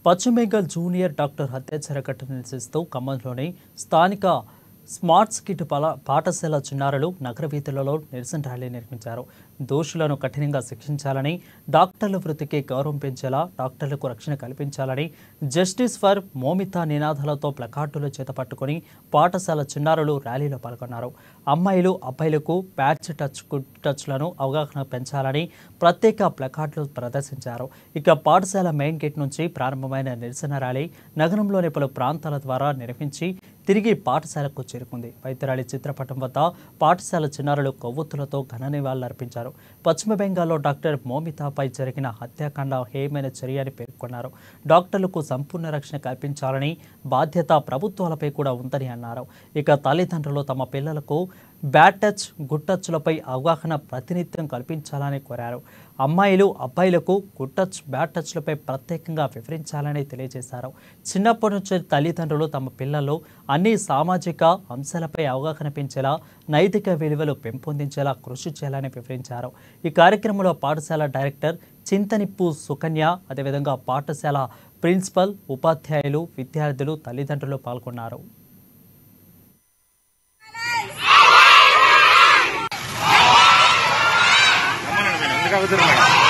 పశ్చిమ Bengal junior doctor హత్యాచార ఘటన నిరసిస్తూ ఖమ్మంలోని స్థానిక స్మార్ట్ స్కిట్ పల పాఠశాల చిన్నారులు నగర వీధులలో నిరసన ర్యాలీ నిర్మించారు దోషులను కఠినంగా శిక్షించాలని డాక్టర్ల వృత్తికి గౌరవం పెంచేలా డాక్టర్లకు రక్షణ కల్పించాలని జస్టిస్ ఫర్ మోమితా నినాదాలతో ప్లకార్డులు చేతపట్టుకుని పాఠశాల చిన్నారులు ర్యాలీలో పాల్గొన్నారు అమ్మాయిలు అబ్బాయిలకు ప్యాచ్ టచ్ గుడ్ టచ్లను అవగాహన పెంచాలని ప్రత్యేక ప్లకార్డులు ప్రదర్శించారు ఇక పాఠశాల మెయిన్ గేట్ నుంచి ప్రారంభమైన నిరసన ర్యాలీ నగరంలోని పలు ప్రాంతాల ద్వారా నిర్వహించి తిరిగి పాఠశాలకు చేరుకుంది వైద్యరాళి చిత్రపటం వద్ద పాఠశాల చిన్నారులు కొవ్వొత్తులతో ఘన నివాళులర్పించారు పశ్చిమ బెంగాల్లో డాక్టర్ మోమితాపై జరిగిన హత్యాకాండ హేయమైన చర్య అని పేర్కొన్నారు డాక్టర్లకు సంపూర్ణ రక్షణ కల్పించాలని బాధ్యత ప్రభుత్వాలపై కూడా ఉందని అన్నారు ఇక తల్లిదండ్రులు తమ పిల్లలకు బ్యాడ్ టచ్ గుడ్ టచ్లపై అవగాహన ప్రతినిత్యం కల్పించాలని కోరారు అమ్మాయిలు అబ్బాయిలకు గుడ్ టచ్ బ్యాడ్ టచ్లపై ప్రత్యేకంగా వివరించాలని తెలియజేశారు చిన్నప్పటి నుంచి తల్లిదండ్రులు తమ పిల్లలు అన్ని సామాజిక అంశాలపై అవగాహన పెంచేలా నైతిక విలువలు పెంపొందించేలా కృషి చేయాలని వివరించారు ఈ కార్యక్రమంలో పాఠశాల డైరెక్టర్ చింతనిప్పు సుకన్య అదేవిధంగా పాఠశాల ప్రిన్సిపల్ ఉపాధ్యాయులు విద్యార్థులు తల్లిదండ్రులు పాల్గొన్నారు ఎందుకు అవుతుంది మేడం